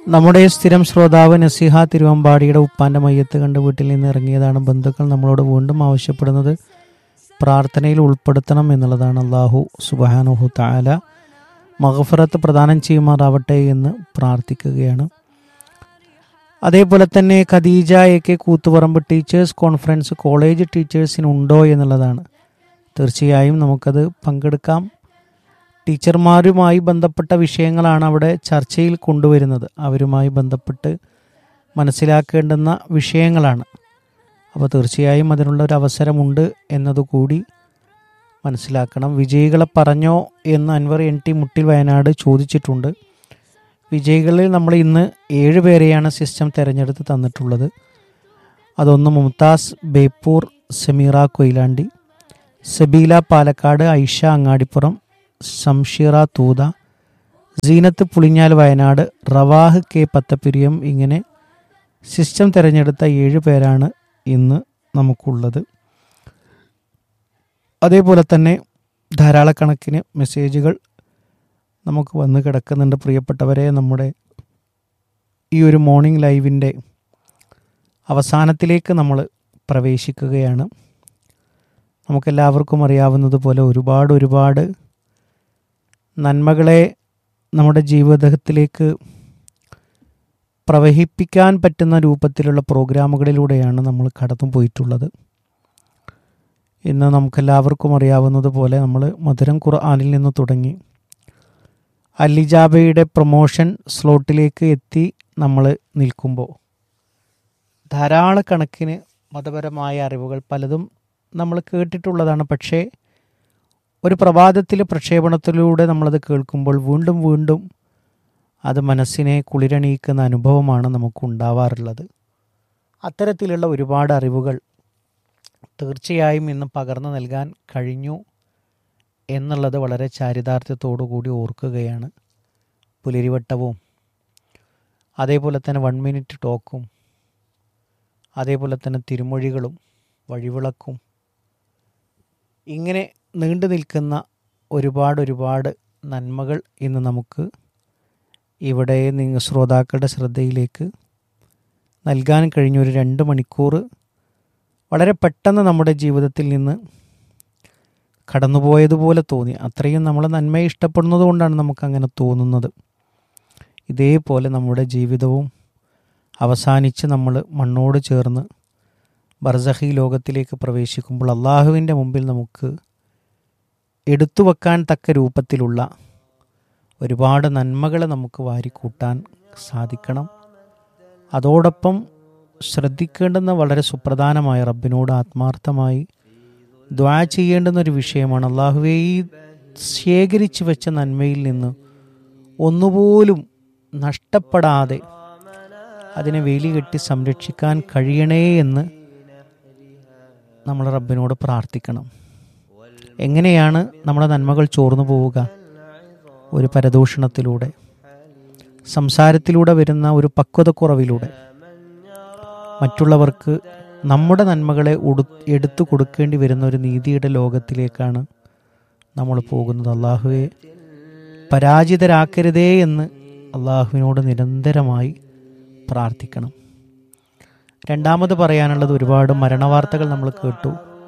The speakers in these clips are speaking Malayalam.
നമ്മുടെ സ്ഥിരം ശ്രോതാവ് നസിഹ തിരുവമ്പാടിയുടെ ഉപ്പാന്റെ മയ്യത്ത് കണ്ട് വീട്ടിൽ നിന്ന് ഇറങ്ങിയതാണ് ബന്ധുക്കൾ നമ്മളോട് വീണ്ടും ആവശ്യപ്പെടുന്നത് പ്രാർത്ഥനയിൽ ഉൾപ്പെടുത്തണം എന്നുള്ളതാണ് അള്ളാഹു സുബാനുഹു താല മഹഫറത്ത് പ്രദാനം ചെയ്യുമാറാവട്ടെ എന്ന് പ്രാർത്ഥിക്കുകയാണ് അതേപോലെ തന്നെ Khadeeja A K Koothuparamba teachers conference college ടീച്ചേഴ്സിനുണ്ടോ എന്നുള്ളതാണ് തീർച്ചയായും നമുക്കത് പങ്കെടുക്കാം ടീച്ചർമാരുമായി ബന്ധപ്പെട്ട വിഷയങ്ങളാണ് അവിടെ ചർച്ചയിൽ കൊണ്ടുവരുന്നത് അവരുമായി ബന്ധപ്പെട്ട് മനസ്സിലാക്കേണ്ടുന്ന വിഷയങ്ങളാണ് അപ്പോൾ തീർച്ചയായും അതിനുള്ള ഒരു അവസരമുണ്ട് എന്നതുകൂടി മനസ്സിലാക്കണം വിജയികളെ പറഞ്ഞോ എന്ന് അൻവർ എൻ ടി മുട്ടിൽ വയനാട് ചോദിച്ചിട്ടുണ്ട് വിജയികളിൽ നമ്മൾ ഇന്ന് ഏഴ് പേരെയാണ് സിസ്റ്റം തിരഞ്ഞെടുത്ത് തന്നിട്ടുള്ളത് അതൊന്ന് മുംതാസ് ബേപ്പൂർ സമീറ കൊയിലാണ്ടി സബീല പാലക്കാട് ഐഷ അങ്ങാടിപ്പുറം സംഷീറ തൂത സീനത്ത് പുളിഞ്ഞാൽ വയനാട് റവാഹ് കെ പത്തപ്പിരിയം ഇങ്ങനെ സിസ്റ്റം തിരഞ്ഞെടുത്ത ഏഴ് പേരാണ് ഇന്ന് നമുക്കുള്ളത് അതേപോലെ തന്നെ ധാരാളക്കണക്കിന് മെസ്സേജുകൾ നമുക്ക് വന്ന് കിടക്കുന്നുണ്ട് പ്രിയപ്പെട്ടവരെ നമ്മുടെ ഈ ഒരു മോർണിംഗ് ലൈവിൻ്റെ അവസാനത്തിലേക്ക് നമ്മൾ പ്രവേശിക്കുകയാണ് നമുക്കെല്ലാവർക്കും അറിയാവുന്നതുപോലെ ഒരുപാട് ഒരുപാട് നന്മകളെ നമ്മുടെ ജീവിതത്തിലേക്ക് പ്രവഹിപ്പിക്കാൻ പറ്റുന്ന രൂപത്തിലുള്ള പ്രോഗ്രാമുകളിലൂടെയാണ് നമ്മൾ കടന്നു പോയിട്ടുള്ളത് ഇന്ന് നമുക്കെല്ലാവർക്കും അറിയാവുന്നതുപോലെ നമ്മൾ മധുരം ഖുർആാനിൽ നിന്ന് തുടങ്ങി അലിജാബയുടെ പ്രൊമോഷൻ സ്ലോട്ടിലേക്ക് എത്തി നമ്മൾ നിൽക്കുമ്പോൾ ധാരാളക്കണക്കിന് മതപരമായ അറിവുകൾ പലതും നമ്മൾ കേട്ടിട്ടുള്ളതാണ് പക്ഷേ ഒരു പ്രഭാതത്തിൽ പ്രക്ഷേപണത്തിലൂടെ നമ്മളത് കേൾക്കുമ്പോൾ വീണ്ടും വീണ്ടും അത് മനസ്സിനെ കുളിരണിയിക്കുന്ന അനുഭവമാണ് നമുക്കുണ്ടാവാറുള്ളത് അത്തരത്തിലുള്ള ഒരുപാട് അറിവുകൾ തീർച്ചയായും ഇന്ന് പകർന്നു നൽകാൻ കഴിഞ്ഞു എന്നുള്ളത് വളരെ ചാരിതാർത്ഥ്യത്തോടു കൂടി ഓർക്കുകയാണ് പുലരിവട്ടവും അതേപോലെ തന്നെ വൺ മിനിറ്റ് ടോക്കും അതേപോലെ തന്നെ തിരുമൊഴികളും വഴിവിളക്കും ഇങ്ങനെ നീണ്ടു നിൽക്കുന്ന ഒരുപാട് ഒരുപാട് നന്മകൾ ഇന്ന് നമുക്ക് ഇവിടെ നിങ്ങൾ ശ്രോതാക്കളുടെ ശ്രദ്ധയിലേക്ക് നൽകാൻ കഴിഞ്ഞ ഒരു രണ്ട് മണിക്കൂർ വളരെ പെട്ടെന്ന് നമ്മുടെ ജീവിതത്തിൽ നിന്ന് കടന്നുപോയതുപോലെ തോന്നി അത്രയും നമ്മൾ നന്മയെ ഇഷ്ടപ്പെടുന്നത് കൊണ്ടാണ് നമുക്കങ്ങനെ തോന്നുന്നത് ഇതേപോലെ നമ്മുടെ ജീവിതവും അവസാനിച്ച് നമ്മൾ മണ്ണോട് ചേർന്ന് ബർസഹി ലോകത്തിലേക്ക് പ്രവേശിക്കുമ്പോൾ അള്ളാഹുവിൻ്റെ മുമ്പിൽ നമുക്ക് എടുത്തു വെക്കാൻ തക്ക രൂപത്തിലുള്ള ഒരുപാട് നന്മകളെ നമുക്ക് വാരിക്കൂട്ടാൻ സാധിക്കണം അതോടൊപ്പം ശ്രദ്ധിക്കേണ്ടുന്ന വളരെ സുപ്രധാനമായ റബ്ബിനോട് ആത്മാർത്ഥമായി ദ്വാ ചെയ്യേണ്ടുന്ന ഒരു വിഷയമാണ് അള്ളാഹുവെ ഈ ശേഖരിച്ചു വെച്ച നന്മയിൽ നിന്ന് ഒന്നുപോലും നഷ്ടപ്പെടാതെ അതിനെ വേലി കെട്ടി സംരക്ഷിക്കാൻ കഴിയണേ എന്ന് നമ്മൾ റബ്ബിനോട് പ്രാർത്ഥിക്കണം എങ്ങനെയാണ് നമ്മുടെ നന്മകൾ ചോർന്നു പോവുക ഒരു പരദൂഷണത്തിലൂടെ സംസാരത്തിലൂടെ വരുന്ന ഒരു പക്വതക്കുറവിലൂടെ മറ്റുള്ളവർക്ക് നമ്മുടെ നന്മകളെ ഉടു എടുത്തു കൊടുക്കേണ്ടി വരുന്ന ഒരു നീതിയുടെ ലോകത്തിലേക്കാണ് നമ്മൾ പോകുന്നത് അള്ളാഹുവെ പരാജിതരാക്കരുതേ എന്ന് അള്ളാഹുവിനോട് നിരന്തരമായി പ്രാർത്ഥിക്കണം രണ്ടാമത് പറയാനുള്ളത് ഒരുപാട് മരണവാർത്തകൾ നമ്മൾ കേട്ടു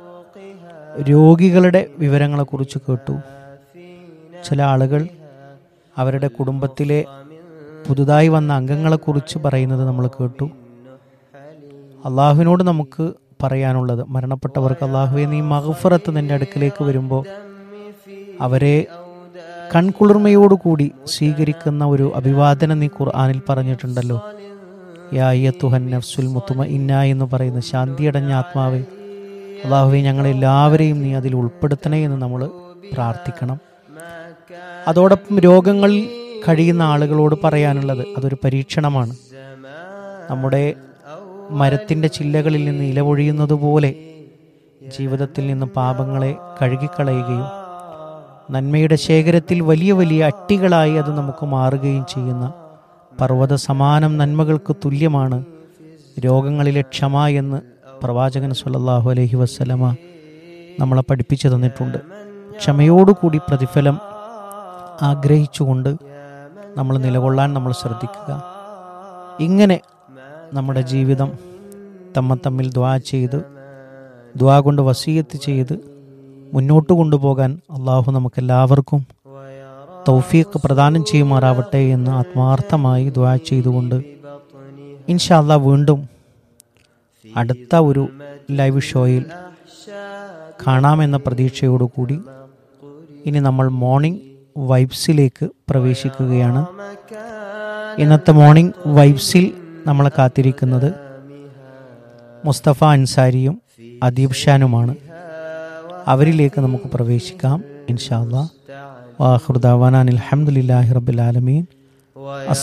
രോഗികളുടെ വിവരങ്ങളെക്കുറിച്ച് കേട്ടു ചില ആളുകൾ അവരുടെ കുടുംബത്തിലെ പുതുതായി വന്ന അംഗങ്ങളെക്കുറിച്ച് പറയുന്നത് നമ്മൾ കേട്ടു അള്ളാഹുവിനോട് നമുക്ക് പറയാനുള്ളത് മരണപ്പെട്ടവർക്ക് അള്ളാഹുവെ നീ മഹഫറത്ത് നിന്റെ അടുക്കിലേക്ക് വരുമ്പോൾ അവരെ കൺകുളിർമയോടുകൂടി സ്വീകരിക്കുന്ന ഒരു അഭിവാദനം നീ ഖുർആാനിൽ പറഞ്ഞിട്ടുണ്ടല്ലോ യാ അയ്യത്തുഹൻ നഫ്സുൽ മുത്തുമ ഇന്ന എന്ന് പറയുന്ന ശാന്തിയടഞ്ഞ ആത്മാവെ അള്ളാഹുവെ ഞങ്ങളെല്ലാവരെയും നീ അതിൽ ഉൾപ്പെടുത്തണേ എന്ന് നമ്മൾ പ്രാർത്ഥിക്കണം അതോടൊപ്പം രോഗങ്ങളിൽ കഴിയുന്ന ആളുകളോട് പറയാനുള്ളത് അതൊരു പരീക്ഷണമാണ് നമ്മുടെ മരത്തിൻ്റെ ചില്ലകളിൽ നിന്ന് ഇലപൊഴിയുന്നത് പോലെ ജീവിതത്തിൽ നിന്ന് പാപങ്ങളെ കഴുകിക്കളയുകയും നന്മയുടെ ശേഖരത്തിൽ വലിയ വലിയ അട്ടികളായി അത് നമുക്ക് മാറുകയും ചെയ്യുന്ന പർവ്വത സമാനം നന്മകൾക്ക് തുല്യമാണ് രോഗങ്ങളിലെ ക്ഷമ എന്ന് പ്രവാചകൻ സല്ലല്ലാഹു അലൈഹി വസ്സലമ നമ്മളെ പഠിപ്പിച്ചു തന്നിട്ടുണ്ട് ക്ഷമയോടുകൂടി പ്രതിഫലം ആഗ്രഹിച്ചുകൊണ്ട് നമ്മൾ നിലകൊള്ളാൻ നമ്മൾ ശ്രദ്ധിക്കുക ഇങ്ങനെ നമ്മുടെ ജീവിതം തമ്മ തമ്മിൽ ദ്വാ ചെയ്ത് ദ്വാ കൊണ്ട് വസീയത്ത് ചെയ്ത് മുന്നോട്ട് കൊണ്ടുപോകാൻ അള്ളാഹു നമുക്കെല്ലാവർക്കും തൗഫീഖ് പ്രദാനം ചെയ്യുമാറാവട്ടെ എന്ന് ആത്മാർത്ഥമായി ദ്വാ ചെയ്തുകൊണ്ട് ഇൻഷാല്ല വീണ്ടും അടുത്ത ഒരു ലൈവ് ഷോയിൽ കാണാമെന്ന പ്രതീക്ഷയോടുകൂടി ഇനി നമ്മൾ മോർണിംഗ് വൈബ്സിലേക്ക് പ്രവേശിക്കുകയാണ് ഇന്നത്തെ മോർണിംഗ് വൈബ്സിൽ നമ്മളെ കാത്തിരിക്കുന്നത് മുസ്തഫ അൻസാരിയും അദീബ് ഷാനുമാണ് അവരിലേക്ക് നമുക്ക് പ്രവേശിക്കാം ഇൻഷാല്ല വാഹുദാവാൻ അലഹമുല്ലാഹി റബുലാലമീൻ